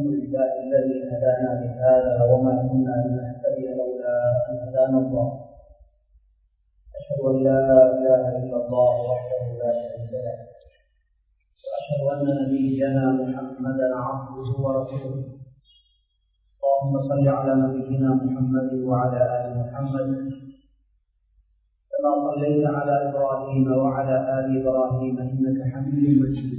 الحمد لله الذي هدانا لهذا وما كنا لنهتدي لولا ان هدانا الله اشهد ان لا اله الا الله وحده لا شريك له واشهد ان نبينا محمدا عبده ورسوله اللهم صل على نبينا محمد وعلى ال محمد كما صليت على ابراهيم وعلى ال ابراهيم انك حميد مجيد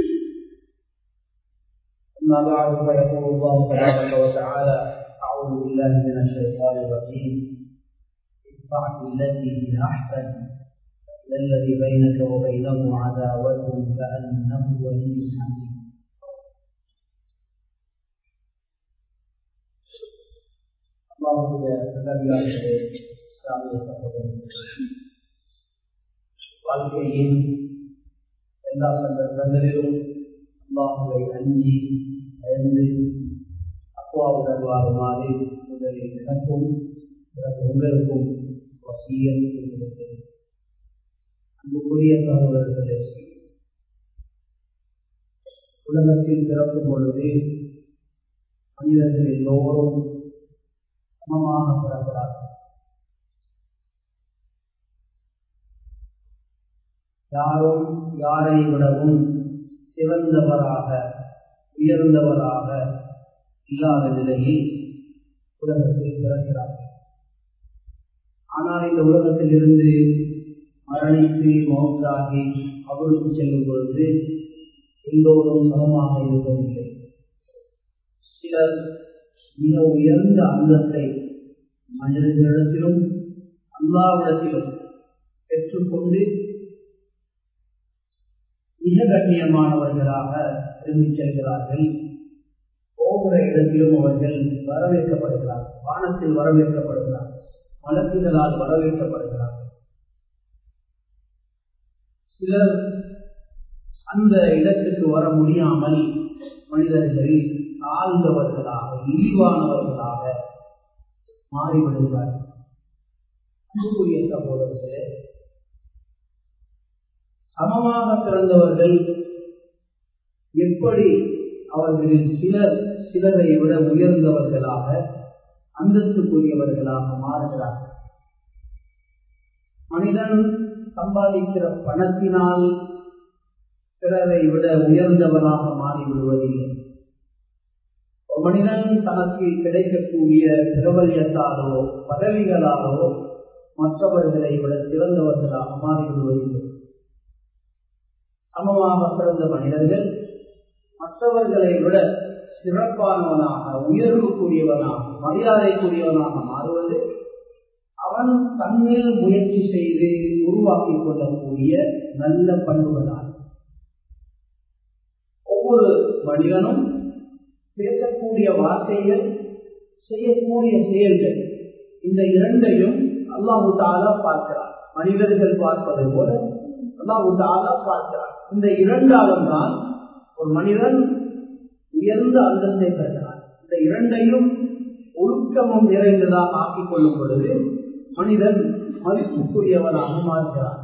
أما بعد فيقول الله تبارك وتعالى أعوذ بالله من الشيطان الرجيم ادفع بالتي هي أحسن إلى الذي بينك وبينه عداوة كأنه ولي حميد அல்லாஹுடைய நல்லடியார்களே இஸ்லாமிய சகோதரர்களே வாழ்க்கையின் எல்லா சந்தர்ப்பங்களிலும் அல்லாஹுவை அஞ்சி பயந்து அக்குவாவுடன் வாருமாறு முதலில் எனக்கும் பிறகு உங்களுக்கும் வசியம் செய்திருக்கிறேன் அன்புக்குரிய சகோதரர்களே உலகத்தில் பிறக்கும் பொழுது மனிதர்கள் எல்லோரும் சமமாக பிறக்கிறார்கள் யாரும் யாரை விடவும் சிறந்தவராக உயர்ந்தவராக இல்லாத நிலையில் உலகத்தில் பிறக்கிறார் ஆனால் இந்த உலகத்தில் இருந்து மரணித்து மௌத்தாகி அவருக்கு செல்லும் பொழுது எல்லோரும் சமமாக இருப்பதில்லை சிலர் மிக உயர்ந்த அந்தத்தை மனிதர்களிடத்திலும் அல்லாவிடத்திலும் பெற்றுக்கொண்டு மிக கண்ணியமானவர்களாக திரும்பி செல்கிறார்கள் போகிற இடத்திலும் அவர்கள் வரவேற்கப்படுகிறார்கள் வானத்தில் வரவேற்கப்படுகிறார்கள் மலக்குகளால் வரவேற்கப்படுகிறார்கள் சிலர் அந்த இடத்துக்கு வர முடியாமல் மனிதர்கள் தாழ்ந்தவர்களாக இழிவானவர்களாக மாறிவிடுகிறார்கள் அன்புக்குரிய சகோதரர்களே சமமாக பிறந்தவர்கள் எப்படி அவர்களில் சிலர் சிலரை விட உயர்ந்தவர்களாக அந்தஸ்துக்குரியவர்களாக மாறுகிறார்கள் மனிதன் சம்பாதிக்கிற பணத்தினால் பிறரை விட உயர்ந்தவனாக மாறிவிடுவதில்லை மனிதன் தனக்கு கிடைக்கக்கூடிய பிரபல்யத்தாலோ பதவிகளாலோ மற்றவர்களை விட சிறந்தவர்களாக மாறிவிடுவதில்லை சமமாக பிறந்த மனிதர்கள் மற்றவர்களை விட சிறப்பானவனாக உயர்வுக்குரியவனாக மரியாதைக்குரியவனாக மாறுவது அவன் தன்னில் முயற்சி செய்து உருவாக்கி கொள்ளக்கூடிய நல்ல பண்புகளால் ஒவ்வொரு மனிதனும் பேசக்கூடிய வார்த்தைகள் செய்யக்கூடிய செயல்கள் இந்த இரண்டையும் அல்லாஹு தாலா பார்க்கிறார் மனிதர்கள் பார்ப்பது போல அல்லாஹு தாலா பார்க்கிறார் இந்த இரண்டாலும் தான் ஒரு மனிதன் உயர்ந்த அந்தத்தை பெறுகிறார் இந்த இரண்டையும் ஒழுக்கமும் நிறைந்ததாக ஆக்கிக் கொள்ளும் பொழுது மனிதன் மதிப்புக்குரியவனாக மாறுகிறார்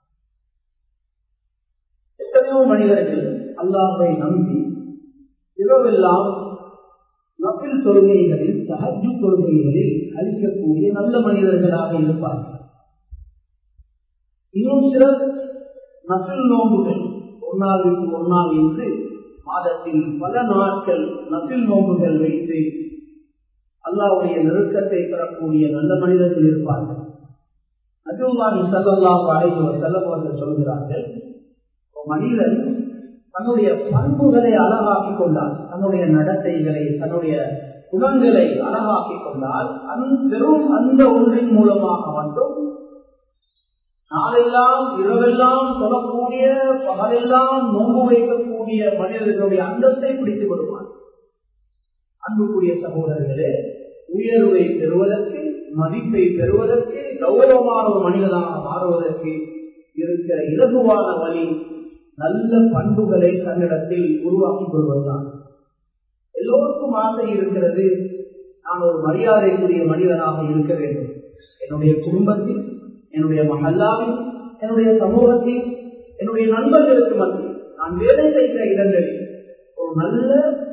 எத்தனையோ மனிதர்கள் அல்லாஹை நம்பி இரவெல்லாம் நபில் தொழுகைகளில் தகஜு தொழுகைகளில் அளிக்கக்கூடிய நல்ல மனிதர்களாக இருப்பார்கள் இன்னும் சிலர் நபில் நோம்புகள் ஒரு நாளுக்கு ஒரு நாள் என்று மாதத்தில் பல நாட்கள் நபில் நோம்புகள் வைத்து அல்லாவுடைய நெருக்கத்தை பெறக்கூடிய நல்ல மனிதர்கள் இருப்பார்கள் நபிவுல்லாஹி சல்லாஹு அலைஹி செல்லம் அவர்கள் சொல்கிறார்கள் மனிதன் தன்னுடைய பண்புகளை அழகாக்கிக் கொண்டால் தன்னுடைய நடத்தைகளை தன்னுடைய குணங்களை அழகாக்கிக் கொண்டால் வெறும் அந்த ஒன்றின் மூலமாக மட்டும் நாளெல்லாம் இரவெல்லாம் தொடக்கூடிய பகலெல்லாம் நோம்பு வைக்கக்கூடிய மனிதர்களுடைய அந்தத்தை பிடித்து விடுவார் அன்புக்குரிய சகோதரர்களே உயர்வை பெறுவதற்கு மதிப்பை பெறுவதற்கு கௌரவமான ஒரு மனிதனாக மாறுவதற்கு இருக்கிற இலகுவான வழி நல்ல பண்புகளை தன்னிடத்தில் உருவாக்கிக் கொள்வதுதான் எல்லோருக்கும் ஆசை இருக்கிறது நான் ஒரு மரியாதைக்குரிய மனிதனாக இருக்க வேண்டும் என்னுடைய குடும்பத்தில் என்னுடைய மகல்லாவில் என்னுடைய சமூகத்தில் என்னுடைய நண்பர்களுக்கு மத்தியில் நான் வேலை செய்கிற இடங்களில் ஒரு நல்ல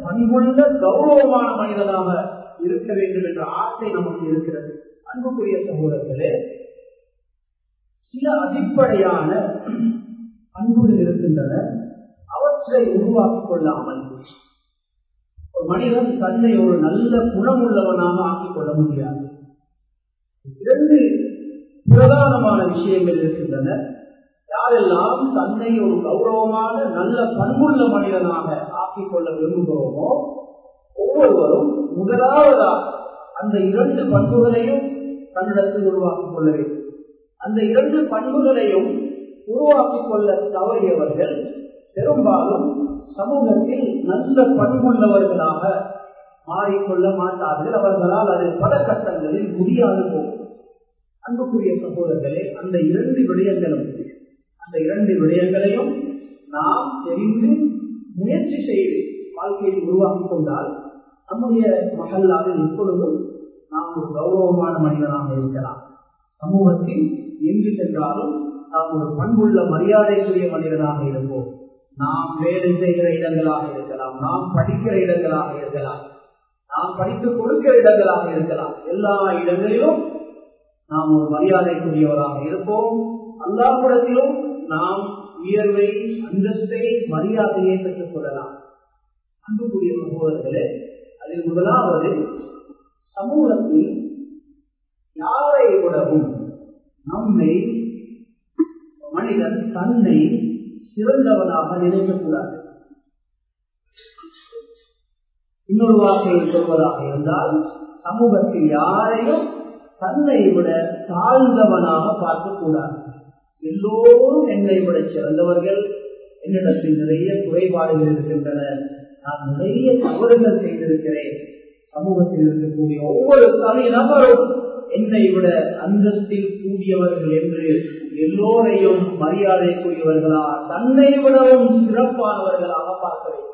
பண்புள்ள கௌரவமான மனிதனாக இருக்க வேண்டும் என்ற ஆசை நமக்கு இருக்கிறது அன்புக்குரிய சமூகத்திலே சில அடிப்படையான பண்புகள் இருக்கின்றன அவற்றை உருவாக்கிக் கொள்ளாமல் ஒரு மனிதன் தன்னை ஒரு நல்ல குணமுள்ளவனாக ஆக்கிக் கொள்ள முடியாது இரண்டு பிரதானமான விஷயங்கள் இருக்கின்றன யாரெல்லாம் தன்னை ஒரு கௌரவமான நல்ல பண்புள்ள மனிதனாக ஆக்கிக் கொள்ள விரும்புகிறோமோ ஒவ்வொருவரும் முதலாவதாக அந்த இரண்டு பண்புகளையும் தன்னிடத்தில் உருவாக்கிக் கொள்ள வேண்டும் அந்த இரண்டு பண்புகளையும் உருவாக்கிக் கொள்ள தவறியவர்கள் பெரும்பாலும் சமூகத்தில் நல்ல பண்புள்ளவர்களாக மாறிக்கொள்ள மாட்டார்கள் அவர்களால் அது பல கட்டங்களில் முடியாது போகும் அன்புக்குரிய சகோதரர்களே அந்த இரண்டு விடயங்களும் அந்த இரண்டு விடயங்களையும் நாம் தெரிந்து முயற்சி செய்து வாழ்க்கையை உருவாக்கிக் கொண்டால் நம்முடைய மகல்லாவில் எப்பொழுதும் நாம் ஒரு கௌரவமான மனிதனாக இருக்கலாம் சமூகத்தில் எங்கு சென்றாலும் நாம் ஒரு பண்புள்ள மரியாதைக்குரிய மனிதனாக இருப்போம் நாம் வேலை செய்கிற இடங்களாக இருக்கலாம் நாம் படிக்கிற இடங்களாக இருக்கலாம் நாம் படித்து கொடுக்கிற இடங்களாக இருக்கலாம் எல்லா இடங்களிலும் நாம் ஒரு மரியாதைக்குரியவராக இருப்போம் அல்லாவிடத்திலும் நாம் உயர்வை அந்தஸ்தை மரியாதையை பெற்றுக் கொள்ளலாம் அன்புக்குரிய சகோதரர்களே அதில் முதலாவது சமூகத்தில் யாரை விடவும் நம்மை மனிதன் தன்னை சிறந்தவனாக நினைக்கக்கூடாது இன்னொரு வார்த்தையில் சொல்வதாக இருந்தால் சமூகத்தில் யாரையும் தன்னை விட தாழ்ந்தவனாக பார்க்கக்கூடாது எல்லோரும் என்னை விட சிறந்தவர்கள் என்னிடத்தில் நிறைய குறைபாடுகள் இருக்கின்றன நான் நிறைய தவறுகள் செய்திருக்கிறேன் சமூகத்தில் இருக்கக்கூடிய ஒவ்வொரு தனி நபரும் என்னை விட அந்தஸ்தில் கூடியவர்கள் என்று எல்லோரையும் மரியாதைக்குரியவர்களா தன்னை விடவும் சிறப்பானவர்களாக பார்க்க வேண்டும்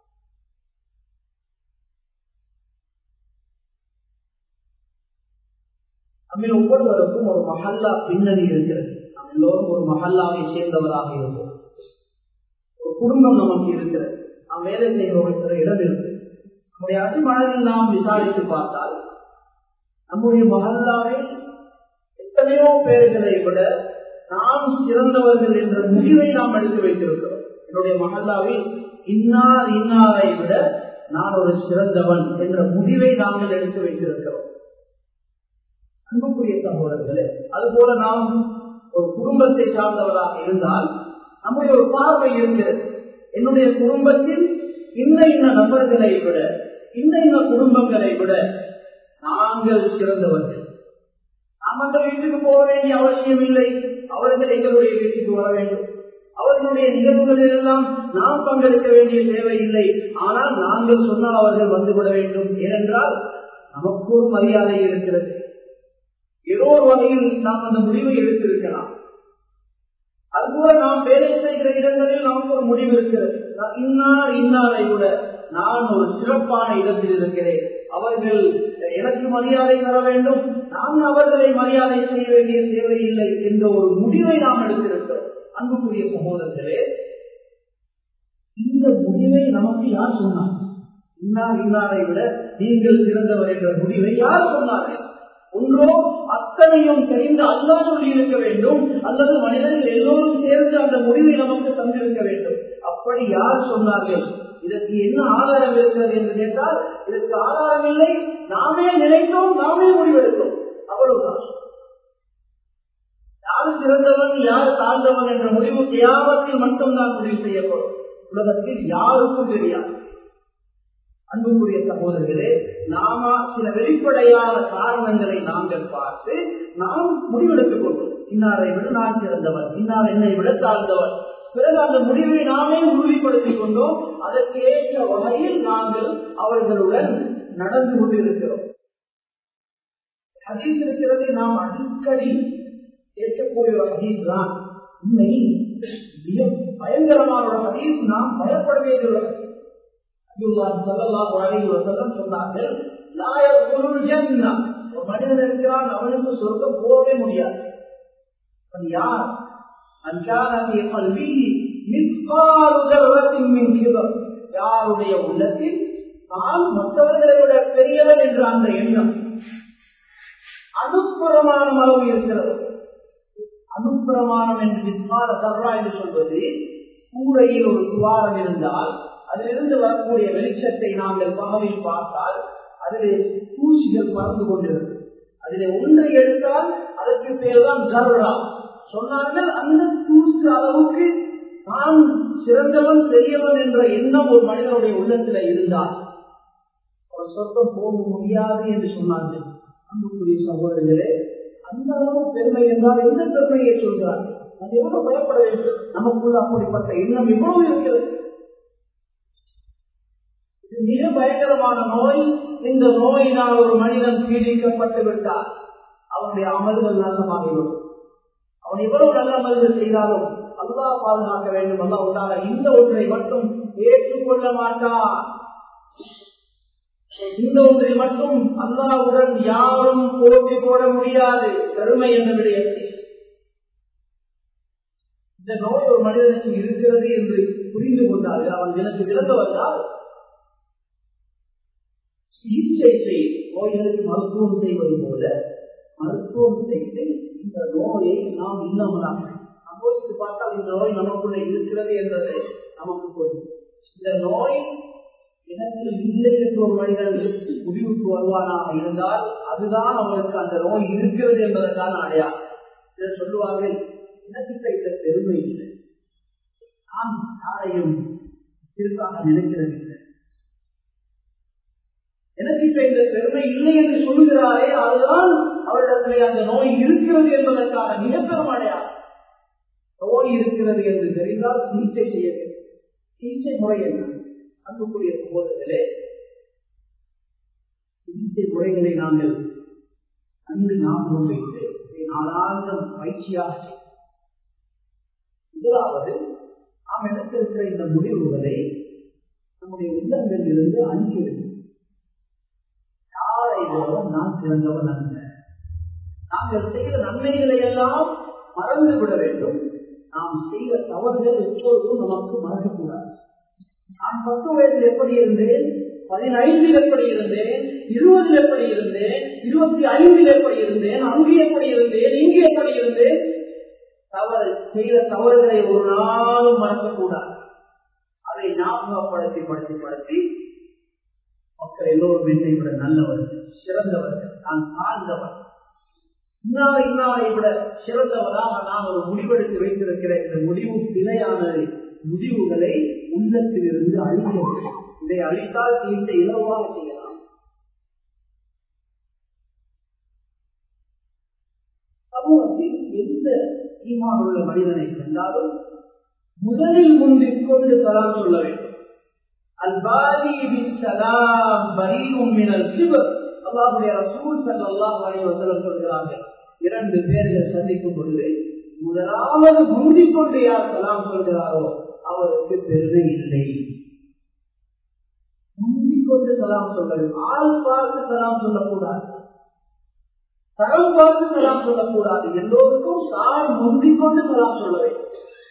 நம்மில் ஒவ்வொருவருக்கும் ஒரு மஹல்லா பின்னணி இருக்கிறது நாம் எல்லோரும் ஒரு மஹல்லாவை சேர்ந்தவராக இருப்போம் ஒரு குடும்பம் நமக்கு இருக்கிறது நாம் வேலை செய்கிற இடம் இருக்கு நம்முடைய அடிமனதில் நாம் விசாரித்து பார்த்தால் நம்முடைய மகல்லாவில் எத்தனையோ பேர்களை விட நாம் சிறந்தவர்கள் என்ற முடிவை நாம் எடுத்து வைத்திருக்கிறோம் என்னுடைய மகல்லாவில் இன்னார் இன்னாரை விட நான் ஒரு சிறந்தவன் என்ற முடிவை நாங்கள் எடுத்து வைத்திருக்கிறோம் அன்புக்குரிய சகோதரர்களே அதுபோல நாம் ஒரு குடும்பத்தை சார்ந்தவராக இருந்தால் நம்முடைய ஒரு பார்வை இருக்கிறது என்னுடைய குடும்பத்தில் இன்ன இன்ன நபர்களை விட இன்ன இன்ன குடும்பங்களை விட நாங்கள் சிறந்தவர்கள் நாம் அந்த வீட்டுக்கு போக வேண்டிய அவசியம் இல்லை அவர்கள் எங்களுடைய வீட்டுக்கு வர வேண்டும் அவர்களுடைய நிகழ்வுகளில் எல்லாம் நாம் பங்கெடுக்க வேண்டிய தேவையில்லை ஆனால் நாங்கள் சொன்னால் அவர்கள் வந்துவிட வேண்டும் ஏனென்றால் நமக்கு ஒரு மரியாதை இருக்கிறது ஏதோ ஒரு வகையில் நாம் அந்த முடிவை எடுத்திருக்கலாம் அதுபோல நாம் வேலை செய்கிற இடங்களில் நமக்கு ஒரு முடிவு இருக்கிறது இன்னார் இன்னாரை விட நான் ஒரு சிறப்பான இடத்தில் இருக்கிறேன் அவர்கள் எனக்கு மரியாதை தர வேண்டும் நான் அவர்களை மரியாதை செய்ய வேண்டிய தேவையில்லை என்ற ஒரு முடிவை நாம் எடுத்திருக்கிறோம் அன்புக்குரிய சகோதரர்களே இந்த முடிவை நமக்கு யார் சொன்னார் இன்னார் இன்னாரை விட நீங்கள் சிறந்தவர் என்ற முடிவை யார் சொன்னார்கள் ஒன்றோ அத்தனையும் தெரிந்து அல்லா சொல்லி இருக்க வேண்டும் அல்லது மனிதர்கள் எல்லோரும் சேர்ந்து அந்த முடிவை நமக்கு தந்திருக்க வேண்டும் அப்படி யார் சொன்னார்கள் இதற்கு என்ன ஆதாரம் இருக்கிறது என்று கேட்டால் இதற்கு ஆதாரம் இல்லை நாமே நினைத்தோம் நாமே முடிவெடுத்தோம் அவ்வளவுதான் யார் சிறந்தவன் யார் தாழ்ந்தவன் என்ற முடிவு தியாகத்தில் மட்டும்தான் முடிவு செய்யப்படும் உலகத்தில் யாருக்கும் தெரியாது அன்புக்குரிய சகோதரர்களே நாம சில வெளிப்படையான காரணங்களை நாங்கள் பார்த்து நாம் முடிவெடுத்துக் கொண்டோம் இன்னாரை விட நான் சிறந்தவன் இன்னார் என்னை விட தாழ்ந்தவன் பிறகு அந்த முடிவை நாமே உறுதிப்படுத்திக் கொண்டோம் அதற்கு ஏற்ற வகையில் நாங்கள் அவர்களுடன் நடந்து கொண்டிருக்கிறோம் ஹதீஸ் இருக்கிறது நாம் அடிக்கடி கேட்கக்கூடிய ஒரு ஹதீஸ் தான் உண்மை மிக பயங்கரமான ஒரு ஹதீஸ் நாம் பயப்பட வேண்டிய ஒரு சொன்னார்கள் மனிதன் இருக்கிறான் அவனுக்கு சொர்க்கம் போகவே முடியாது யார் யாருடைய உள்ளத்தில் நான் மற்றவர்களை விட பெரியவன் என்ற அந்த எண்ணம் அனுப்புறமான அளவு இருக்கிறது அனுப்பிரமாணம் என்று வித்வார தர்ரா என்று சொல்வது கூரையில் ஒரு துவாரம் இருந்தால் அதிலிருந்து வரக்கூடிய வெளிச்சத்தை நாங்கள் பகவில் பார்த்தால் அதிலே தூசிகள் பறந்து கொண்டிருக்கும் அதிலே ஒன்றை எடுத்தால் அதற்கு பேர்தான் தர்ரா சொன்னார்கள் அந்த தூசு அளவுக்கு நான் சிறந்தவன் பெரியவன் என்ற எண்ணம் ஒரு மனிதனுடைய உள்ளத்துல இருந்தால் அவர் சொர்க்கம் போக முடியாது என்று சொன்னார்கள் அன்புக்குரிய சகோதரர்களே அந்த அளவு பெருமை என்றால் எந்த பெருமையை சொல்கிறார்கள் அது எவ்வளவு பயப்பட வேண்டும் நமக்குள்ள அப்படிப்பட்ட எண்ணம் எவ்வளவு இருக்கிறது இது மிக பயங்கரமான நோய் இந்த நோயினால் ஒரு மனிதன் பீடிக்கப்பட்டு விட்டார் அவனுடைய அமல்கள் நாசமாகிவிடும் அவன் எவ்வளவு நல்ல அமல்கள் செய்தாலும் அல்லா பாதுகாக்க வேண்டும் அல்லா உண்டாக இந்த ஒன்றை மட்டும் ஏற்றுக்கொள்ள மாட்டான் இந்த ஒன்றை மட்டும் அல்லாவுடன் யாரும் போட்டி போட முடியாது பெருமை என்ற விடயத்தை இந்த நோய் ஒரு மனிதனுக்கு இருக்கிறது என்று புரிந்து கொண்டால் அவன் எனக்கு விளங்க வந்தால் சிகிச்சை செய்யும் நோய்களுக்கு மருத்துவம் செய்வது போல மருத்துவம் செய்து இந்த நோயை நாம் இல்லாமலாக யோசித்து பார்த்தால் இந்த நோய் நமக்குள்ள இருக்கிறது என்றது நமக்கு புரியும் இந்த நோய் எனக்கு இல்லை என்று ஒரு மனிதன் முடிவுக்கு வருவானாக இருந்தால் அதுதான் அவனுக்கு அந்த நோய் இருக்கிறது என்பதற்கான அடையாளம் இதை சொல்லுவார்கள் எனக்கு இந்த பெருமை இல்லை நான் யாரையும் திருக்காக நினைக்கிறது இல்லை எனக்கு இப்ப இந்த பெருமை இல்லை என்று சொல்லுகிறாரே அதுதான் அவரிடத்திலே அந்த நோய் இருக்கிறது என்பதற்கான மிகப்பெரும் அடையாளம் நோய் இருக்கிறது என்று தெரிந்தால் சிகிச்சை செய்ய வேண்டும் சிகிச்சை முறை என்ன அன்புக்குரிய சகோதரர்களே சிகிச்சை முறைகளை நாங்கள் நன்கு ஞாபகம் வைத்து நாளாந்தம் பயிற்சியாக முதலாவது நாம் எடுத்திருக்கிற இந்த முடிவுகளை நம்முடைய உள்ளங்களில் இருந்து அணுகி வேண்டும் யாரை விட நான் சிறந்தவன் அல்ல நாங்கள் செய்த நன்மைகளை எல்லாம் மறந்து விட வேண்டும் நாம் செய்த தவறுகள் எப்பொழுதும் நமக்கு மறக்கக்கூடாது நான் பத்து வயதில் எப்படி இருந்தேன் பதினைந்தில் எப்படி இருந்தேன் இருபதில் எப்படி இருந்தேன் இருபத்தி ஐந்தில் எப்படி இருந்தேன் அங்கு எப்படி இருந்தேன் இங்கு எப்படி இருந்தேன் தவறு செய்த தவறுகளை ஒரு நாளும் மறக்கக்கூடாது அதை ஞாபகப்படுத்தி படுத்தி படுத்தி மக்கள் எல்லோரும் என்னை விட நல்லவர்கள் சிறந்தவர்கள் நான் தாழ்ந்தவர் இன்னாரை இன்னாரை விட சிறந்தவராக நான் ஒரு முடிவெடுத்து வைத்திருக்கிற இந்த முடிவு பிழையான முடிவுகளை உள்ளத்திலிருந்து அழிக்க வேண்டும் இதை அழித்தால் சிகிச்சை இலவாக செய்யலாம் சமூகத்தில் எந்த ஈமான் உள்ள மனிதனை கண்டாலும் முதலில் முந்திக் கொண்டு சலாம் சொல்ல வேண்டும் அல்பாரி சலாம் பரீவும் மினல் சிவர் அல்லாஹுடைய ரசூல் சல்லாஹ் அலைவசலம் சொல்கிறார்கள் இரண்டு பேர்கள் சந்திக்கும் பொழுது முதலாவது முந்திக் கொண்டு யார் சலாம் சொல்கிறாரோ அவருக்கு பெருமை இல்லை முந்திக் கொண்டு சலாம் சொல்ல வேண்டும் ஆள் பார்த்து சலாம் சொல்லக்கூடாது தரம் பார்த்து சலாம் சொல்லக்கூடாது எல்லோருக்கும் தான் முந்திக் கொண்டு சலாம் சொல்ல வேண்டும்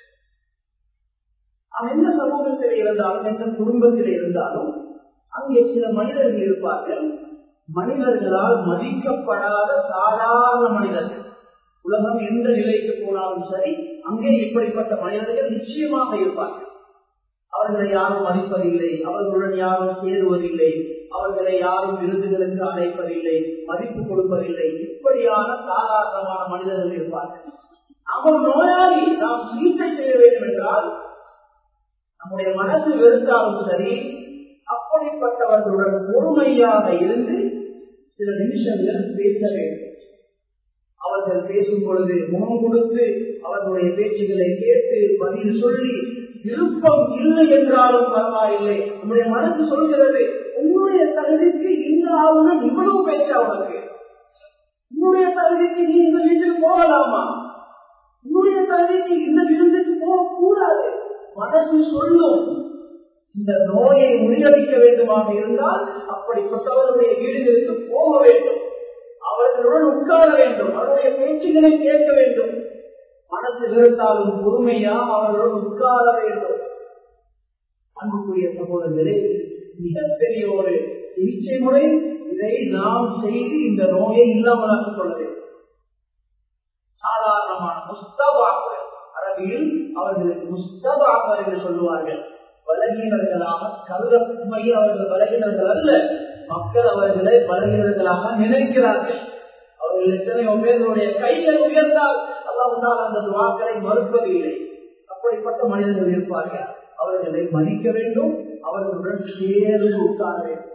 அவன் எந்த சமூகத்தில் இருந்தாலும் எந்த குடும்பத்தில் இருந்தாலும் அங்கே சில மனிதர்கள் இருப்பார்கள் மனிதர்களால் மதிக்கப்படாத சாதாரண மனிதர்கள் உலகம் எந்த நிலைக்கு போனாலும் சரி அங்கே இப்படிப்பட்ட மனிதர்கள் நிச்சயமாக இருப்பார்கள் அவர்களை யாரும் மதிப்பதில்லை அவர்களுடன் யாரும் சேருவதில்லை அவர்களை யாரும் விருதுகளுக்கு அழைப்பதில்லை மதிப்பு கொடுப்பதில்லை இப்படியான சாதாரணமான மனிதர்கள் இருப்பார்கள் அவர் நோயாளி நாம் சிகிச்சை செய்ய வேண்டும் என்றால் நம்முடைய மனசு வெறுத்தாலும் சரி அப்படிப்பட்டவர்களுடன் பொறுமையாக இருந்து சில நிமிஷங்கள் பேச வேண்டும் அவர்கள் பேசும் பொழுது முகம் கொடுத்து அவர்களுடைய பேச்சுகளை கேட்டு பதில் சொல்லி விருப்பம் இல்லை என்றாலும் பரவாயில்லை நம்முடைய மனசு சொல்கிறது உன்னுடைய தகுதிக்கு இந்த ஆளுநர் இவ்வளவு பேச்சா உனக்கு உன்னுடைய தகுதிக்கு நீ இந்த வீட்டுக்கு போகலாமா உன்னுடைய தகுதிக்கு இந்த விருந்துக்கு போக கூடாது மனசு சொல்லும் இந்த நோயை முறியடிக்க வேண்டுமாக இருந்தால் அப்படிப்பட்டவர்களுடைய வீடுகளுக்கு போக வேண்டும் அவர்களுடன் உட்கார வேண்டும் அவருடைய பேச்சுகளை கேட்க வேண்டும் மனசு வெறுத்தாலும் பொறுமையா அவர்களுடன் உட்கார வேண்டும் அன்புக்குரிய சகோதரர்களே மிகப்பெரிய ஒரு சிகிச்சை முறை இதை நாம் செய்து இந்த நோயை இல்லாமலாக்கிக் கொள்ள வேண்டும் சாதாரணமான முஸ்தபாக்கள் அரபியில் அவர்களுக்கு முஸ்தபாக்கள் என்று சொல்லுவார்கள் பலகீனர்களாக கருதமையில் அவர்கள் பலகீனர்கள் அல்ல மக்கள் அவர்களை பலகீனர்களாக நினைக்கிறார்கள் அவர்கள் எத்தனையோ பேர்களுடைய கையை உயர்ந்தால் அல்லாவிட்டால் அந்த துவாக்களை மறுப்பதில்லை அப்படிப்பட்ட மனிதர்கள் இருப்பார்கள் அவர்களை மதிக்க வேண்டும் அவர்களுடன் சேர்ந்து உட்கார வேண்டும்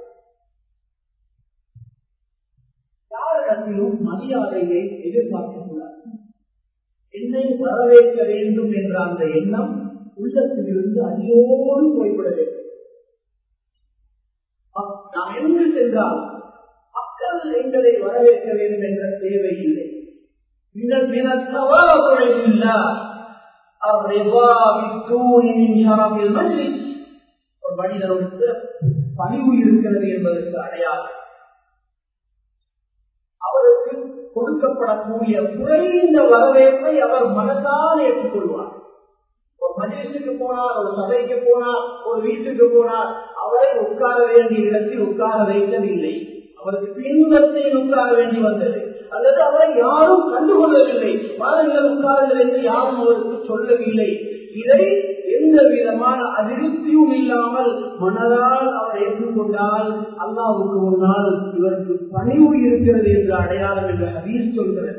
யாரிடத்திலும் மரியாதையை எதிர்பார்க்க கூடாது என்னை வரவேற்க வேண்டும் என்ற அந்த எண்ணம் உள்ளத்திலிருந்து அடியோடு போய்விட வேண்டும் நாம் எங்கு சென்றால் மக்கள் எங்களை வரவேற்க வேண்டும் என்ற தேவை இல்லை மின்னல் மினத்தவாபுழையில்லா ஒரு மனிதனுக்கு பணிவு இருக்கிறது என்பதற்கு அடையாளம் அவருக்கு கொடுக்கப்படக்கூடிய குறைந்த வரவேற்பை அவர் மனதால் ஏற்றுக்கொள்வார் ஒரு மனிதனுக்கு போனார் ஒரு சபைக்கு போனார் ஒரு வீட்டுக்கு போனார் அவரை உட்கார வேண்டிய இடத்தில் உட்கார வைக்கவில்லை அவருக்கு பின்பத்தில் உட்கார வேண்டி வந்தது அல்லது அவரை யாரும் கண்டுகொள்ளவில்லை பாருங்கள் உட்காருங்கள் என்று யாரும் அவருக்கு சொல்லவில்லை இதை எந்த விதமான அதிருப்தியும் இல்லாமல் மனதால் அவர் ஏற்றுக்கொண்டால் அல்லாவுக்கு முன்னால் இவருக்கு பணிவு இருக்கிறது என்ற அடையாளம் என்று ஹதீஸ் சொல்கிறது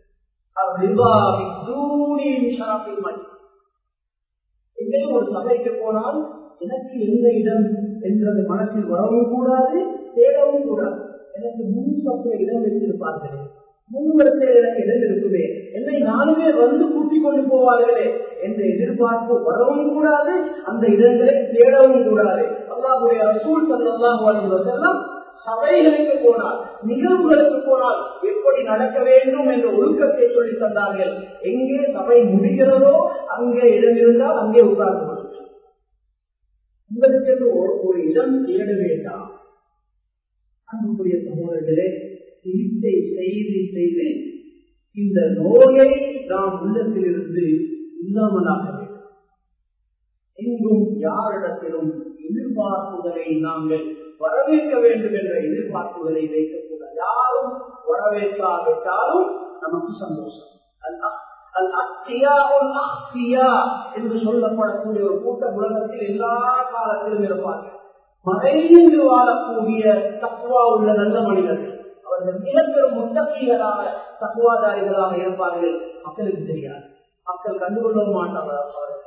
எங்கேயும் ஒரு சபைக்கு போனால் எனக்கு எந்த இடம் என்றது மனசில் வரவும் கூடாது தேடவும் கூடாது எனக்கு முன் சப்ப இடம் வைத்திருப்பார்களே முன்வரிசையில் எனக்கு இடம் இருக்குமே என்னை நானுமே வந்து கூட்டிக் கொண்டு போவார்களே என்ற எதிர்பார்ப்பு வரவும் கூடாது அந்த இடங்களை தேடவும் கூடாது அல்லாஹுடைய அசூல் சல்லாம் சபைகளுக்கு போனால் நிகழ்வுகளுக்கு போனால் எப்படி நடக்க வேண்டும் என்ற ஒழுக்கத்தை சொல்லி தந்தார்கள் எங்கே சபை முடிகிறதோ அங்கே இடம் இருந்தால் அங்கே உட்கார்ந்து கொள்ளுங்கள் உங்களுக்கு என்று ஒரு இடம் தேட வேண்டாம் அன்புக்குரிய சகோதரர்களே சிகிச்சை செய்து செய்து இந்த நோயை நாம் உள்ளத்திலிருந்து இல்லாமலாக வேண்டும் எங்கும் யாரிடத்திலும் எதிர்பார்ப்புகளை நாங்கள் வரவேற்க வேண்டும் என்ற எதிர்பார்ப்புகளை வைக்கக்கூடாது யாரும் வரவேற்காவிட்டாலும் நமக்கு சந்தோஷம் என்று சொல்லப்படக்கூடிய ஒரு கூட்ட உலகத்தில் எல்லா காலத்திலும் இருப்பார்கள் மறைந்து வாழக்கூடிய தக்குவா உள்ள நல்ல மனிதர்கள் அவர்கள் மிகப்பெரும் முத்தகைகளாக தக்குவாதாரிகளாக இருப்பார்கள் மக்களுக்கு தெரியாது மக்கள் கண்டுகொள்ளவும் மாட்டார்கள் அவர்கள்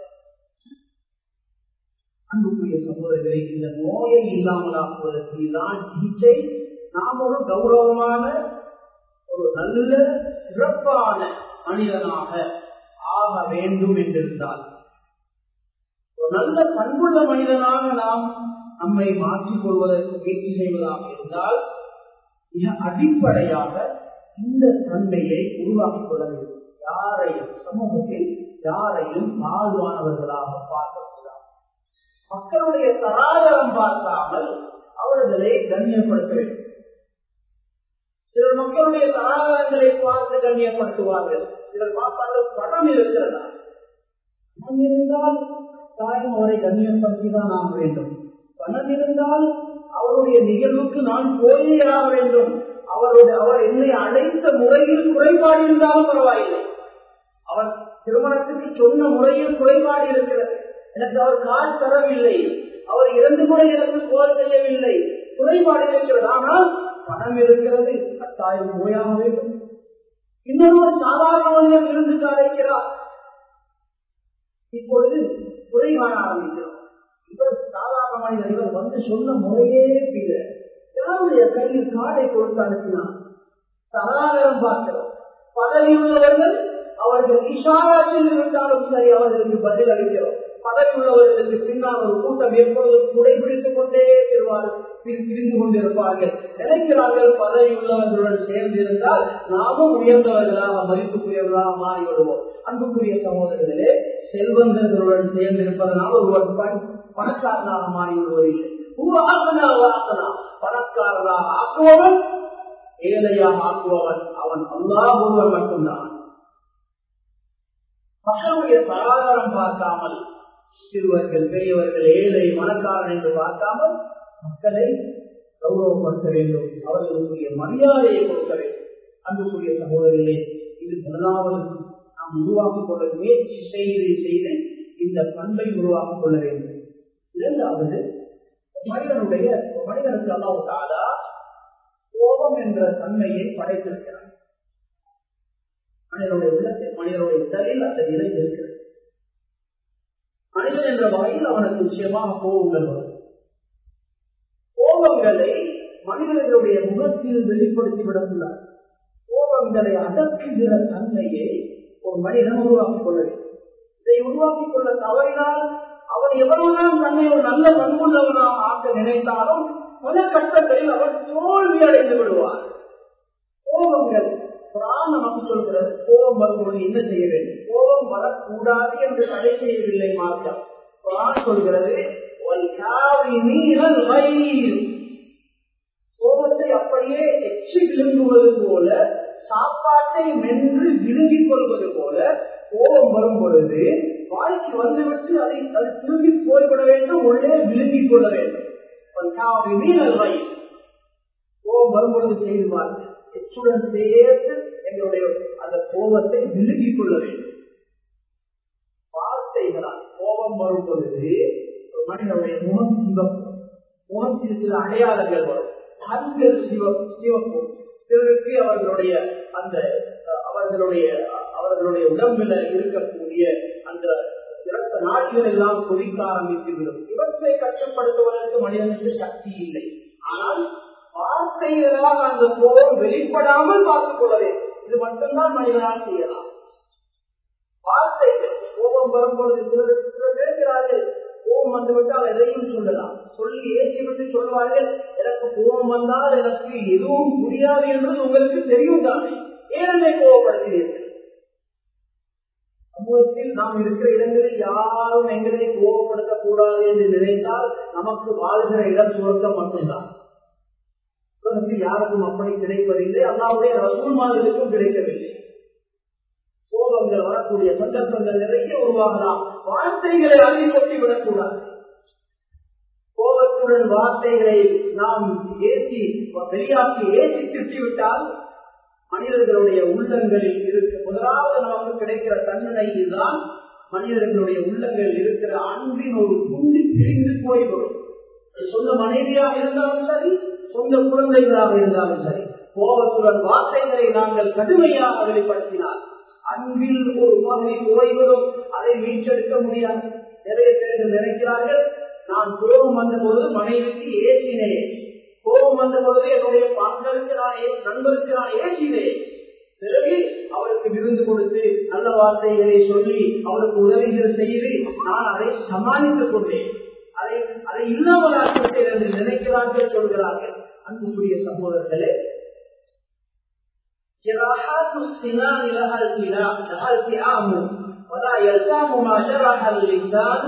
அன்புக்குரிய சகோதரர்களை இந்த நோயை இல்லாமலாக்குவதற்கு தான் சிகிச்சை நாம் ஒரு கௌரவமான ஒரு நல்ல சிறப்பான மனிதனாக ஆக வேண்டும் என்றிருந்தால் ஒரு நல்ல பண்புள்ள மனிதனாக நாம் நம்மை மாற்றிக் கொள்வதற்கு முயற்சி செய்வதாக இருந்தால் மிக அடிப்படையாக இந்த தன்மையை உருவாக்கிக் கொள்ள வேண்டும் யாரையும் சமூகத்தில் யாரையும் தாழ்வானவர்களாக பார்க்கக்கூடாது மக்களுடைய தராதரம் பார்க்காமல் அவர்களை கண்ணியப்படுத்த வேண்டும் சிலர் மக்களுடைய தராதரங்களை பார்த்து கண்ணியப்படுத்துவார்கள் சிலர் பார்த்தார்கள் பணம் இருக்கிறதா பணம் இருந்தால் தாயும் அவரை கண்ணியப்படுத்திதான் ஆக வேண்டும் பணம் இருந்தால் அவருடைய நிகழ்வுக்கு நான் போயே ஆக வேண்டும் அவருடைய அவர் என்னை அழைத்த முறையில் குறைபாடு இருந்தாலும் பரவாயில்லை அவர் திருமணத்துக்கு சொன்ன முறையில் குறைபாடு இருக்கிறது எனக்கு அவர் கால் தரவில்லை அவர் இரண்டு முறை எனக்கு போர் செய்யவில்லை குறைபாடு இருக்கிறது ஆனால் பணம் இருக்கிறது கட்டாயம் போயாக வேண்டும் இன்னொரு சாதாரண மனிதன் இருந்து அழைக்கிறார் இப்பொழுது குறை காண ஆரம்பிக்கிறோம் இவர் சாதாரண மனிதன் இவர் வந்து சொன்ன முறையே பிற யாருடைய கையில் காடை கொடுத்து அனுப்பினார் சராதரம் பார்க்கிறோம் பதவி உள்ளவர்கள் அவர்கள் இஷாராத்தில் இருந்தாலும் சரி அவர்களுக்கு பதில் அளிக்கிறோம் பதவி உள்ளவர்களுக்கு பின்னால் ஒரு கூட்டம் எப்பொழுதும் குடை பிடித்துக் கொண்டே திருவார்கள் பிரிந்து கொண்டிருப்பார்கள் நினைக்கிறார்கள் பதவி உள்ளவர்களுடன் சேர்ந்து இருந்தால் நாமும் உயர்ந்தவர்களாக மதிப்புக்குரியவர்களாக மாறிவிடுவோம் அன்புக்குரிய சகோதரர்களே செல்வந்தர்களுடன் சேர்ந்து இருப்பதனால் ஒருவர் பணக்காரனாக மாறிவிடுவதில்லை பணக்காரனாக ஆக்குவவன் ஏழையாக ஆக்குவவன் அவன் அல்லாஹ் ஒருவர் மட்டும்தான் மக்களுடைய தராதாரம் பார்க்காமல் சிறுவர்கள் பெரியவர்கள் ஏழை மனக்காரன் என்று பார்க்காமல் மக்களை கௌரவப்படுத்த வேண்டும் அவர்களுக்குரிய மரியாதையை கொடுக்க வேண்டும் அன்புக்குரிய சகோதரிகளே இது முதலாவது நாம் உருவாக்கிக் கொள்ள முயற்சி செய்து செய்து இந்த பண்பை உருவாக்கிக் கொள்ள வேண்டும் இரண்டாவது மனிதனுடைய மனிதனுக்கு அல்லாவுக்காதா கோபம் என்ற தன்மையை படைத்திருக்கிறார் மனிதனுடைய உள்ளத்தில் மனிதனுடைய உடலில் அந்த நிலை இருக்கிறது மனிதன் என்ற வகையில் அவனுக்கு நிச்சயமாக கோபங்கள் வரும் கோபங்களை மனிதர்களுடைய முகத்தில் வெளிப்படுத்தி விடக்கூடாது கோபங்களை அடக்குகிற தன்மையை ஒரு மனிதன் உருவாக்கிக் கொள்ள வேண்டும் இதை உருவாக்கிக் கொள்ள தவறினால் அவன் எவ்வளவுதான் தன்னை ஒரு நல்ல பண்புள்ளவனாக ஆக்க நினைத்தாலும் பல கட்டங்களில் அவன் தோல்வி அடைந்து விடுவார் கோபங்கள் குரான் நமக்கு சொல்கிறது கோபம் வரும்போது என்ன செய்ய வேண்டும் கோபம் வரக்கூடாது என்று தடை செய்யவில்லை மார்க்கம் குரான் சொல்கிறது கோபத்தை அப்படியே எச்சி விழுங்குவது போல சாப்பாட்டை மென்று விழுங்கிக் கொள்வது போல கோபம் வரும் பொழுது வாய்க்கு வந்துவிட்டு அதை அது திரும்பி போய்விட வேண்டும் உள்ளே விழுங்கிக் கொள்ள வேண்டும் கோபம் வரும்பொழுது செய்வார்கள் எச்சுடன் சேர்த்து எங்களுடைய அந்த கோபத்தை விழுங்கிக் கொள்ள வேண்டும் வார்த்தைகளால் கோபம் வரும் பொழுது ஒரு மனிதனுடைய முகம் சிவப்பு முகத்தில் சில அடையாளங்கள் வரும் கண்கள் சிவப்பு சிவப்பும் சிலருக்கு அவர்களுடைய அந்த அவர்களுடைய அவர்களுடைய உடம்பில் இருக்கக்கூடிய அந்த இறந்த நாட்கள் எல்லாம் கொதிக்க ஆரம்பித்துவிடும் இவற்றை கட்டுப்படுத்துவதற்கு மனிதனுக்கு சக்தி இல்லை ஆனால் வார்த்தைகளால் அந்த கோபம் வெளிப்படாமல் பார்த்துக் கொள்ள வேண்டும் இது மட்டும்தான் மனிதனால் செய்யலாம் வார்த்தைகள் கோபம் வரும்பொழுது சிலர் சிலர் இருக்கிறார்கள் கோபம் வந்துவிட்டால் எதையும் சொல்லலாம் சொல்லி ஏசி விட்டு சொல்வார்கள் எனக்கு கோபம் வந்தால் எனக்கு எதுவும் புரியாது என்பது உங்களுக்கு தெரியும் தானே ஏனே கோபப்படுகிறீர்கள் சமூகத்தில் நாம் இருக்கிற இடங்களில் யாரும் எங்களை கோபப்படுத்த கூடாது என்று நினைத்தால் நமக்கு வாழ்கிற இடம் சுருக்கம் மட்டும்தான் உலகத்தில் யாருக்கும் அப்படி கிடைப்பதில்லை அல்லாவுடைய ரசூல்மார்களுக்கும் கிடைக்கவில்லை கோபங்கள் வரக்கூடிய சந்தர்ப்பங்கள் நிறைய உருவாகலாம் வார்த்தைகளை அள்ளி கொட்டிவிடக் கூடாது கோபத்துடன் வார்த்தைகளை நாம் ஏசி வெளியாக்கி ஏசி திட்டிவிட்டால் மனிதர்களுடைய உள்ளங்களில் இருக்க முதலாவது நமக்கு கிடைக்கிற தண்டனை இதுதான் மனிதர்களுடைய உள்ளங்களில் இருக்கிற அன்பின் ஒரு குண்டி பிரிந்து போய்விடும் சொந்த மனைவியாக இருந்தாலும் சரி சொந்த குழந்தைகளாக இருந்தாலும் சரி கோபத்துடன் வார்த்தைகளை நாங்கள் கடுமையாக வெளிப்படுத்தினால் அன்பில் ஒரு பகுதி ஓய்வதும் அதை மீட்டெடுக்க முடியாது நிறைய பேர்கள் நினைக்கிறார்கள் நான் கோபம் வந்த போது மனைவிக்கு ஏசினேன் கோபம் வந்த பொழுது என்னுடைய பாங்களுக்கு நான் நண்பருக்கு நான் ஏசினேன் பிறகு அவருக்கு விருந்து கொடுத்து நல்ல வார்த்தைகளை சொல்லி அவருக்கு உதவிகள் செய்து நான் அதை சமாளித்துக் கொண்டேன் அதை அதை இல்லாமலாக்கிவிட்டேன் என்று நினைக்கிறார்கள் சொல்கிறார்கள் அன்புக்குரிய சகோதரர்களே جراحات السنان لها التئام لها التئام ولا يلزم ما جرح اللسان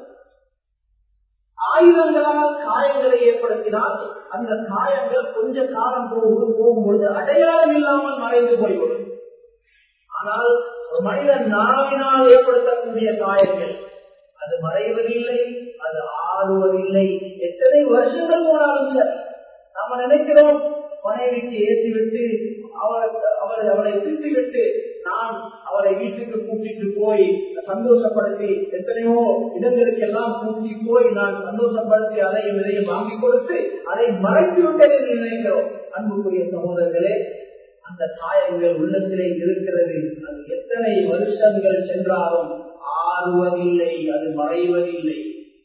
ஆயுதங்களால் காயங்களை ஏற்படுத்தினால் அந்த காயங்கள் கொஞ்ச காலம் போகும் போகும்பொழுது அடையாளம் இல்லாமல் மறைந்து போய்விடும் ஆனால் ஒரு மனிதன் நாவினால் ஏற்படுத்தக்கூடிய காயங்கள் அது மறைவதில்லை அது ஆறுவதில்லை எத்தனை வருஷங்கள் போனாலும் சரி நாம நினைக்கிறோம் மனைவிக்கு ஏற்றிவிட்டு அவர் அவரை அவளை திட்டிவிட்டு நான் அவரை வீட்டுக்கு கூட்டிட்டு போய் சந்தோஷப்படுத்தி எத்தனையோ இடங்களுக்கு எல்லாம் கூட்டி போய் நான் சந்தோஷப்படுத்தி அதையும் இதையும் வாங்கி கொடுத்து அதை மறைத்து விட்டேன் என்று நினைக்கிறோம் அன்புக்குரிய சகோதரர்களே அந்த காயங்கள் உள்ளத்திலே இருக்கிறது அது எத்தனை வருஷங்கள் சென்றாலும் ஆறுவதில்லை அது மறைவதில்லை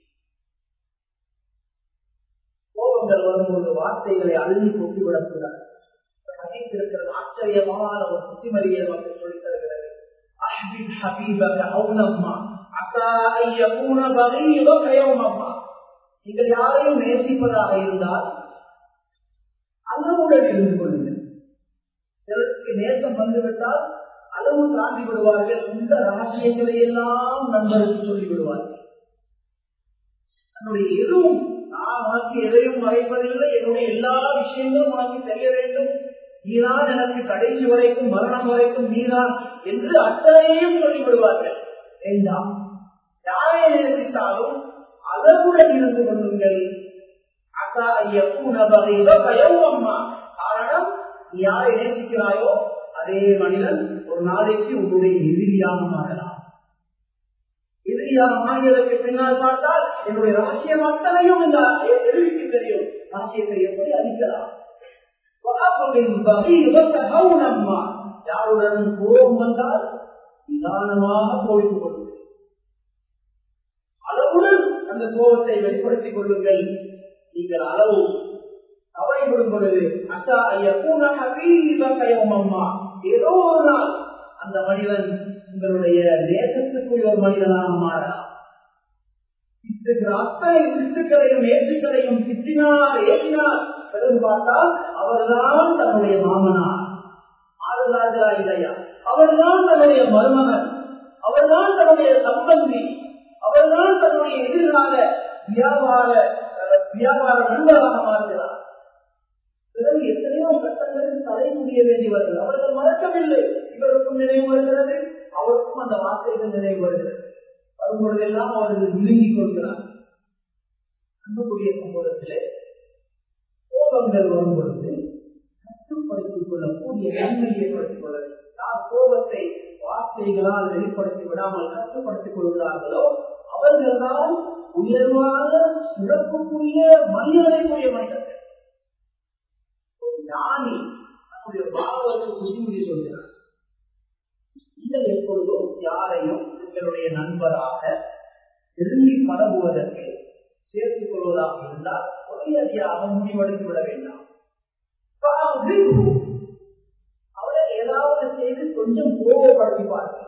கோபங்கள் வரும்போது வார்த்தைகளை அள்ளி கொட்டிவிடக்கூடாது இருக்கிறது ஆச்சரியமான ஒரு புத்திமதியை நமக்கு சொல்லித் தருகிறது அஹ்பிப் ஹபீபக அவுனம்மா அசா ஐயகூன பகீபக யௌமம்மா நீங்கள் யாரையும் நேசிப்பதாக இருந்தால் அளவுடன் இருந்து கொள்ளுங்கள் சிலருக்கு நேசம் வந்துவிட்டால் அளவு தாண்டி விடுவார்கள் இந்த ரகசியங்களை எல்லாம் நண்பருக்கு சொல்லி விடுவார்கள் தன்னுடைய எதுவும் நான் உனக்கு எதையும் மறைப்பதில்லை என்னுடைய எல்லா விஷயங்களும் உனக்கு தெரிய வேண்டும் நீதான் எனக்கு கடைசி வரைக்கும் மரணம் வரைக்கும் நீதான் என்று அத்தனையும் சொல்லிவிடுவார்கள் வேண்டாம் யாரை நேசித்தாலும் அளவுடன் இருந்து கொள்ளுங்கள் அசா ஐயப்பூன பகைவக யௌமம்மா. காரணம் நீ யாரை நேசிக்கிறாயோ அதே மனிதன் ஒரு நாளைக்கு உன்னுடைய எதிரியாக மாறலாம் எதிரியாக மாறியதற்கு பின்னால் பார்த்தால் என்னுடைய ரகசியம் அத்தனையும் இந்த எதிரிக்கு தெரியும் ரகசியத்தை எப்படி அளிக்கலாம் யாருடன் கோபம் வந்தால் நிதானமாக போய்த்து கொள்ளுங்கள் அளவுடன் அந்த கோபத்தை வெளிப்படுத்திக் கொள்ளுங்கள் நீங்கள் அளவு கவலைப்படும் பொழுது அசா ஐயா அம்மா ஏதோ ஒரு நாள் அந்த மனிதன் உங்களுடைய தேசத்துக்குரிய ஒரு மனிதனாக மாறலாம் திட்டுகிற அத்தனை திட்டுக்களையும் ஏற்றுக்களையும் திட்டினார் ஏற்றினார் பிறகு பார்த்தால் அவர்தான் தன்னுடைய மாமனார் ஆறுராஜா இல்லையா அவர்தான் தன்னுடைய மருமகன் அவர்தான் தன்னுடைய சம்பந்தி அவர்தான் தன்னுடைய எதிராக வியாபார வியாபார நண்பராக மாறுகிறார் பிறகு எத்தனையோ கட்டங்களில் தலை முடிய வேண்டி வருகிறது அவர்கள் மறக்கவில்லை இவருக்கும் நினைவு வருகிறது அவருக்கும் அந்த வார்த்தைகள் நினைவு வருகிறது வரும்பொழுதெல்லாம் அவர்கள் விழுங்கிக் கொள்கிறார் அன்புக்குரிய சம்பவத்திலே கோபங்கள் வரும் பொழுது கட்டுப்படுத்திக் கொள்ளக்கூடிய நன்மை ஏற்படுத்திக் கொள்ள வேண்டும் யார் கோபத்தை வார்த்தைகளால் வெளிப்படுத்தி விடாமல் கட்டுப்படுத்திக் கொள்கிறார்களோ அவர்கள்தான் உயர்வான சிறப்புக்குரிய மனிதனைக்குரிய மனிதர்கள் ஞானி நம்முடைய பாவத்தை புரிமுடி சொல்கிறார் நீங்கள் எப்பொழுதும் யாரையும் உங்களுடைய நண்பராக நெருங்கி பழகுவதற்கு சேர்த்துக் கொள்வதாக இருந்தால் உடனடியாக முடிவெடுத்து விட வேண்டாம் அவரை ஏதாவது செய்து கொஞ்சம் கோபப்படுத்திப்பார்கள்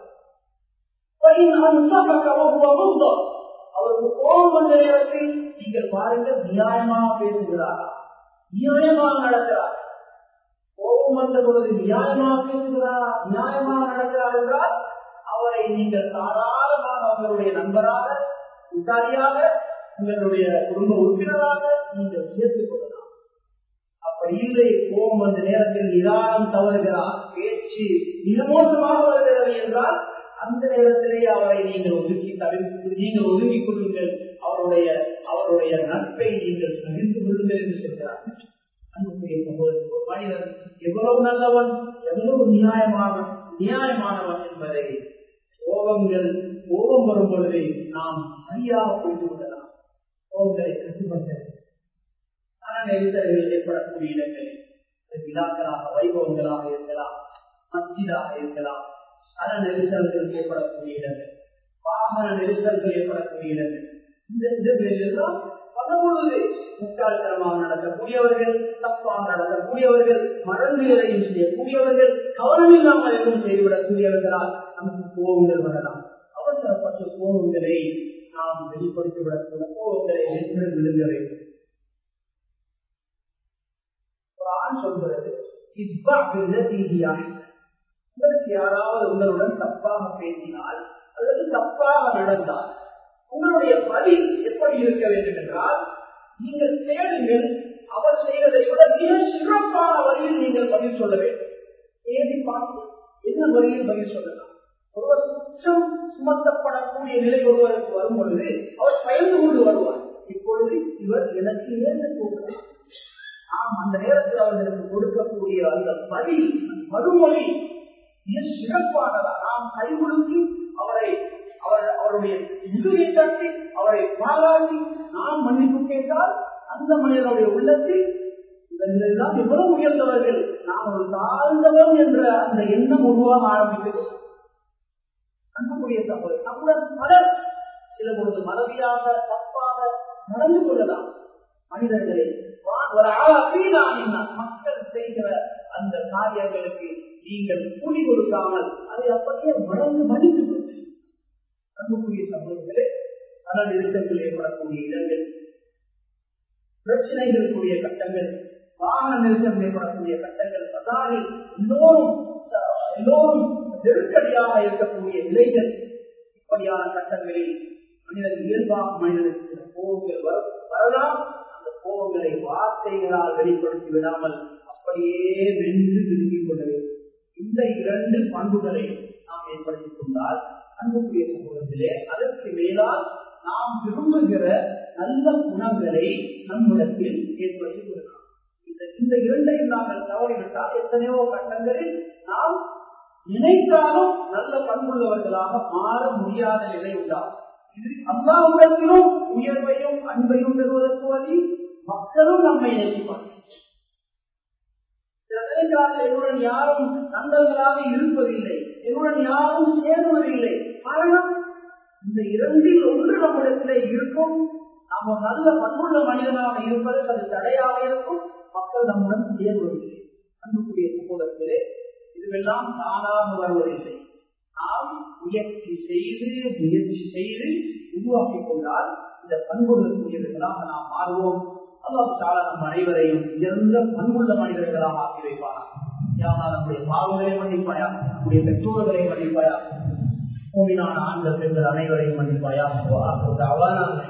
அவருக்கு கோபம் வந்த நேரத்தில் நீங்கள் பாருங்கள் நியாயமாக பேசுகிறாரா நியாயமாக நடக்கிறார் கோபம் வந்த பொழுது நியாயமாக பேசுகிறார் நியாயமாக நடக்கிறார் என்றால் அவரை நீங்கள் தாராளமாக அவர்களுடைய நண்பராக கூட்டாளியாக உங்களுடைய குடும்ப உறுப்பினராக நீங்கள் சேர்த்துக் கொள்ளலாம் அப்படி இல்லை கோபம் அந்த நேரத்தில் நிதானம் தவறுகிறார் பேச்சு மிக மோசமாக வருகிறது என்றால் அந்த நேரத்திலே அவரை நீங்கள் ஒதுக்கி தவிர்த்து நீங்கள் ஒதுக்கிக் கொள்ளுங்கள் அவருடைய அவருடைய நட்பை நீங்கள் தவிர்த்து கொள்ளுங்கள் என்று சொல்கிறார் அன்புக்குரிய சம்பவத்தில் ஒரு மனிதன் எவ்வளவு நல்லவன் எவ்வளவு நியாயமானவன் நியாயமானவன் என்பதை கோபங்கள் கோபம் வரும் பொழுது நாம் சரியாக புரிந்து கொள்ளலாம் கோபங்களை கட்டுப்பட்ட நெரிசல்கள் ஏற்படக்கூடிய இடங்களில் விழாக்களாக வைபவங்களாக இருக்கலாம் மத்தியதாக இருக்கலாம் சன நெரிசல்கள் ஏற்படக்கூடிய இடங்கள் வாகன நெரிசல்கள் ஏற்படக்கூடிய இடங்கள் இந்த இடங்களில் எல்லாம் பலபொழுது முட்டாள்தனமாக நடக்கக்கூடியவர்கள் தப்பாக நடக்கக்கூடியவர்கள் மறந்துகளையும் செய்யக்கூடியவர்கள் கவனம் இல்லாமல் எதுவும் செய்துவிடக்கூடியவர்களால் நமக்கு கோபங்கள் வரலாம் அவசரப்பட்ட கோபங்களை நாம் வெளிப்படுத்திவிடக்கூடிய கோபங்களை வென்று விழுங்க வேண்டும் சொல்கிறது உங்களுக்கு யாராவது உங்களுடன் தப்பாக பேசினால் அல்லது தப்பாக நடந்தால் உங்களுடைய பதில் எப்படி இருக்க வேண்டும் என்றால் நீங்கள் தேடுங்கள் அவர் செய்வதை விட மிக சிறப்பான வழியில் நீங்கள் பதில் சொல்ல வேண்டும் தேடி பார்த்து என்ன வழியில் பதில் சொல்லலாம் ஒருவர் குற்றம் சுமத்தப்படக்கூடிய நிலை ஒருவருக்கு வரும் பொழுது அவர் பயந்து கொண்டு வருவார் இப்பொழுது இவர் எனக்கு ஏசக்கூடாது நாம் அந்த நேரத்தில் அவர்களுக்கு கொடுக்கக்கூடிய அந்த பதில் மறுமொழி மிக சிறப்பானதா நாம் கைகுலுக்கி அவரை அவர் அவருடைய முதுகை தட்டி அவரை பாராட்டி நாம் மன்னிப்பு கேட்டால் அந்த மனிதனுடைய உள்ளத்தில் இதெல்லாம் எவ்வளவு உயர்ந்தவர்கள் நாம் ஒரு தாழ்ந்தவர் என்ற அந்த எண்ணம் உருவாக ஆரம்பித்தது அன்புக்குரிய சகோதரர் நம்முடன் பலர் சில பொழுது மறதியாக தப்பாக நடந்து கொள்ளலாம் மனிதர்களே ஒரு ஆளாக மக்கள் செய்கிற அந்த காரியங்களுக்கு நீங்கள் கூலி கொடுக்காமல் அதை அப்படியே மறந்து மன்னித்து கொண்டு அன்புக்குரிய சமூகங்களே பல நெருக்கங்கள் ஏற்படக்கூடிய இடங்கள் பிரச்சனைகள் கூடிய கட்டங்கள் வாகன நெருக்கம் ஏற்படக்கூடிய கட்டங்கள் பசாரில் எல்லோரும் எல்லோரும் நெருக்கடியாக இருக்கக்கூடிய நிலைகள் இப்படியான கட்டங்களில் மனிதன் இயல்பாக மனிதனுக்கு கோபங்கள் வரலாம் அந்த கோபங்களை வார்த்தைகளால் வெளிப்படுத்தி விடாமல் அப்படியே வென்று விரும்பிக் கொள்ள வேண்டும் இந்த இரண்டு பண்புகளை நாம் ஏற்படுத்திக் கொண்டால் அன்புக்குரிய சமூகத்திலே அதற்கு மேலால் நாம் விரும்புகிற நல்ல குணங்களை நம்மிடத்தில் ஏற்படுத்தி கொள்ளலாம் இந்த இந்த இரண்டையும் நாங்கள் தவறிவிட்டால் எத்தனையோ கட்டங்களில் நாம் நினைத்தாலும் நல்ல பண்புள்ளவர்களாக மாற முடியாத நிலை உண்டாகும் இது அல்லாவுடத்திலும் உயர்வையும் அன்பையும் பெறுவதற்கு வழி மக்களும் நம்மை நேசிப்பார்கள் என்னுடன் யாரும் நண்பர்களாக இருப்பதில்லை என்னுடன் யாரும் சேருவதில்லை காரணம் இந்த இரண்டில் ஒன்று நம்மிடத்திலே இருக்கும் நாம் ஒரு நல்ல பண்புள்ள மனிதனாக இருப்பதற்கு அது தடையாக இருக்கும் மக்கள் நம்முடன் சேருவதில்லை அன்புக்குரிய சமூகத்திலே இதுவெல்லாம் தானாக வருவதில்லை நாம் முயற்சி செய்து முயற்சி செய்து உருவாக்கிக் கொண்டால் இந்த பண்புகளுக்குரியவர்களாக நாம் மாறுவோம் அல்லாஹ் சாலா நம் அனைவரையும் உயர்ந்த பண்புள்ள மனிதர்களாக ஆக்கி வைப்பானா யாரா நம்முடைய பாவங்களை மன்னிப்பாயா நம்முடைய பெற்றோர்களை மன்னிப்பாயா பூமினான ஆண்கள் பெண்கள் அனைவரையும் மன்னிப்பாயா